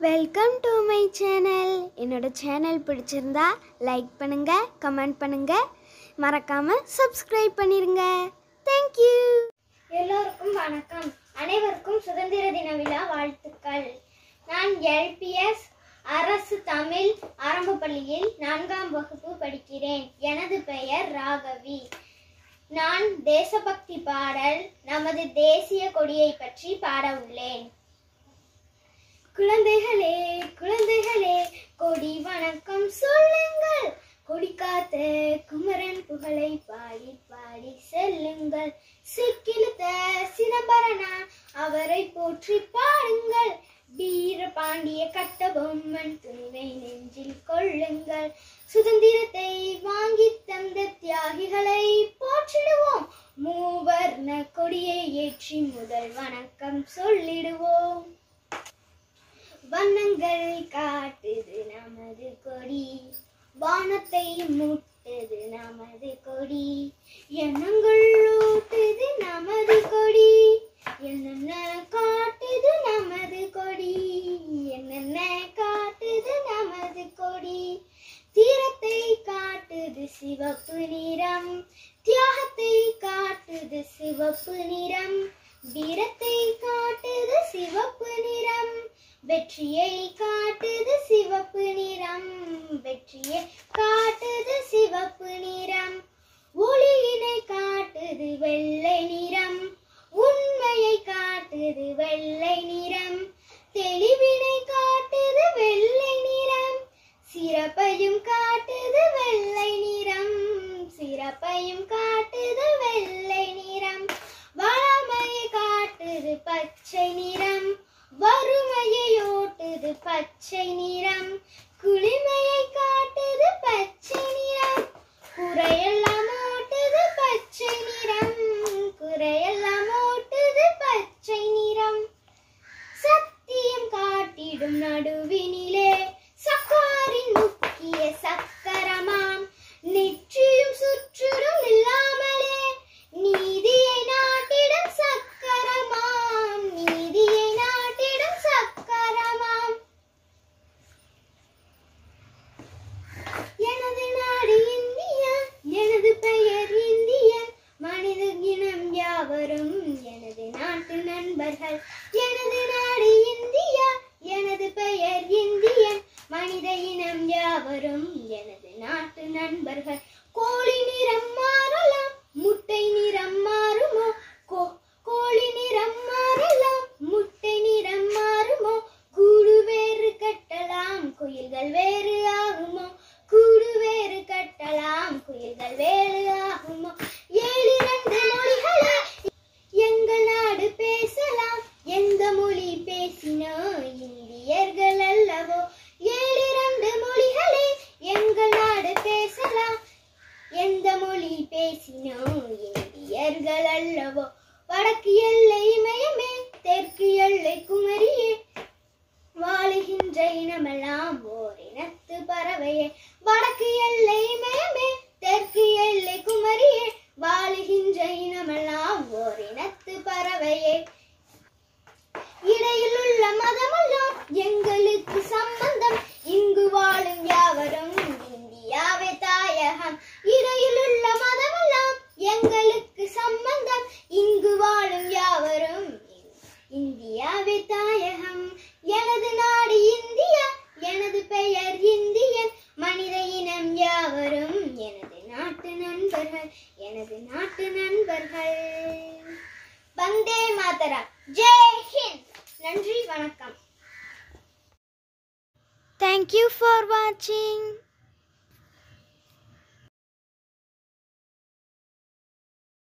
welcome to my channel என்னோட channel பிடிச்சிருந்தா like பண்ணுங்க கமெண்ட் பண்ணுங்க மறக்காம சப்ஸ்கிரைப் பண்ணிருங்க தேங்க்யூ எல்லோருக்கும் வணக்கம் அனைவருக்கும் சுதந்திர தின விழா வாழ்த்துக்கள் நான் எல்பிஎஸ் அரசு தமிழ் ஆரம்ப பள்ளியில் நான்காம் வகுப்பு படிக்கிறேன் எனது பெயர் ராகவி நான் தேசபக்தி பாடல் நமது தேசிய கொடியை பற்றி பாட உள்ளேன் குழந்தைகளே குழந்தைகளே கொடி வணக்கம் சொல்லுங்கள் கொடி காத்த குமரன் புகழை பாடி பாடி செல்லுங்கள் சிக்கிழுத்த சிதம்பரனா அவரை போற்றி பாடுங்கள் வீர பாண்டிய கட்டபொம்மன் துணிவை நெஞ்சில் கொள்ளுங்கள் சுதந்திரத்தை வாங்கி தந்த தியாகிகளை போற்றிடுவோம் மூவர்ண கொடியை ஏற்றி முதல் வணக்கம் சொல்லிடுவோம் வண்ணங்கள் காட்டுது நமது கொடி வானத்தை முட்டுது நமது கொடி எண்ணங்கள் ஊட்டுது நமது கொடி என்னென்ன காட்டுது நமது கொடி என்னென்ன காட்டுது நமது கொடி தீரத்தை காட்டுது சிவப்பு நிறம் தியாகத்தை காட்டுது சிவப்பு நிறம் வீரத்தை காட்டுது சிவப்பு நிறம் வெற்றியை காட்டுது சிவப்பு நிறம் வெற்றியை காட்டுது சிவப்பு நிறம் ஒளியினை காட்டுது வெள்ளை நிறம் உண்மையை காட்டுது வெள்ளை நிறம் தெளிவினை காட்டுது வெள்ளை நிறம் சிறப்பையும் காட்டுது வெள்ளை நிறம் சிறப்பையும் காட்டுது வெள்ளை நிறம் வளமையை காட்டுது பச்சை நிறம் வறுமையை ஓட்டுது பச்சை நிறம் குளிமையை காட்டுது பச்சை நிறம் குறையெல்லாம் ஓட்டுது பச்சை நிறம் குறையெல்லாம் ஓட்டுது பச்சை நிறம் சத்தியம் காட்டிடும் நடுவினிலே சக்காரின் முக்கிய சக்கரமாம் நெற்றியும் சுற்றுடும் இல்லாமலே நீதியை நாட்டிடும் சக்கரமாம் நீதியை நாட்டிடும் சக்கரமாம் எனது நாடு இந்தியா எனது பெயர் இந்தியன் மனித இனம் யாவரும் எனது நாட்டு நண்பர்கள் எனது நாடு இந்தியா எனது பெயர் இந்தியன் மனித இனம் யாவரும் எனது நாட்டு நண்பர்கள் கோழி நிறம் மாறலாம் முட்டை நிறம் மாறுமோ கோ கோழி நிறம் மாறலாம் முட்டை நிறம் மாறுமோ கூடு வேறு கட்டலாம் குயில்கள் வேறு ஆகுமோ கூடு வேறு கட்டலாம் குயில்கள் வேறு ஆகுமோ ஏழு இரண்டு மொழிகளே எங்கள் நாடு பேசலாம் எந்த மொழி பேசினோ இந்தியர்கள் அல்லவோ ஏழு இரண்டு மொழிகளே எங்கள் நாடு பேசலாம் எந்த மொழி பேசினோ இந்தியர்கள் அல்லவோ வடக்கு எல்லை இமயமே தெற்கு எல்லை குமரியே வாழுகின்ற இனமெல்லாம் ஓர் இனத்து பறவையே வடக்கு எல்லை இமயமே தெற்கு எல்லை குமரியே வாழுகின்ற இனமெல்லாம் ஓர் இனத்து பறவையே இடையில் உள்ள மதமெல்லாம் எங்களுக்கு சம்பந்தம் இங்கு வாழும் யாவரும் இந்தியாவே தாயகம் இடையில் உள்ள மதமெல்லாம் எங்களுக்கு சம்பந்தம் இங்கு வாழும் யாவரும் இந்தியாவே தாயகம் எனது நாடு இந்தியா எனது பெயர் இந்தியன் மனித இனம் யாவரும் எனது நாட்டு நண்பர்கள் எனது நாட்டு நண்பர்கள் வந்தே மாதரம் ஜெய் ஹிந்த் நன்றி வணக்கம் தேங்க்யூ ஃபார் வாட்சிங்